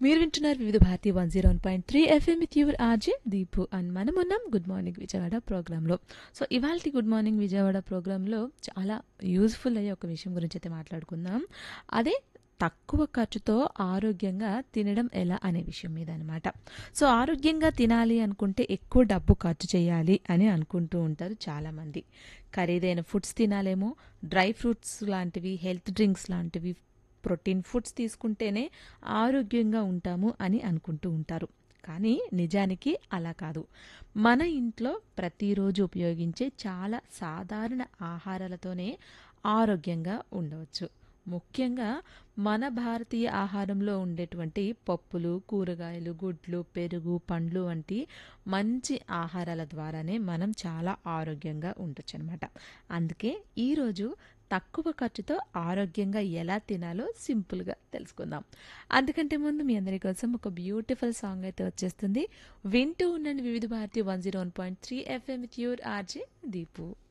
మీరు వింటున్నారు Vividh Bharati one zero one point three FM with your RJ Deepu and మనం ఉన్నాం గుడ్ మార్నింగ్ విజయవాడ ప్రోగ్రాంలో సో ఇవాళ గుడ్ మార్నింగ్ విజయవాడ ప్రోగ్రాంలో చాలా యూజ్ఫుల్ అయ్యే ఒక విషయం గురించి అయితే మాట్లాడుకుందాం అదే తక్కువ ఖర్చుతో ఆరోగ్యంగా తినడం ఎలా అనే విషయం మీద అనమాట సో ఆరోగ్యంగా తినాలి అనుకుంటే ఎక్కువ డబ్బు ఖర్చు చేయాలి అని అనుకుంటూ ఉంటారు చాలామంది ఖరీదైన ఫుడ్స్ తినాలేమో డ్రై ఫ్రూట్స్ లాంటివి హెల్త్ డ్రింక్స్ లాంటివి ప్రోటీన్ ఫుడ్స్ తీసుకుంటేనే ఆరోగ్యంగా ఉంటాము అని అనుకుంటూ ఉంటారు కానీ నిజానికి అలా కాదు మన ఇంట్లో ప్రతిరోజు ఉపయోగించే చాలా సాధారణ ఆహారాలతోనే ఆరోగ్యంగా ఉండవచ్చు ముఖ్యంగా మన భారతీయ ఆహారంలో ఉండేటువంటి పప్పులు కూరగాయలు గుడ్లు పెరుగు పండ్లు వంటి మంచి ఆహారాల ద్వారానే మనం చాలా ఆరోగ్యంగా ఉండొచ్చు అనమాట అందుకే ఈరోజు తక్కువ ఖర్చుతో ఆరోగ్యంగా ఎలా తినాలో సింపుల్గా తెలుసుకుందాం అందుకంటే ముందు మీ అందరి కోసం ఒక బ్యూటిఫుల్ సాంగ్ అయితే వచ్చేస్తుంది వింటూ ఉండండి Vividh Bharati one zero one point three FM with your RJ Deepu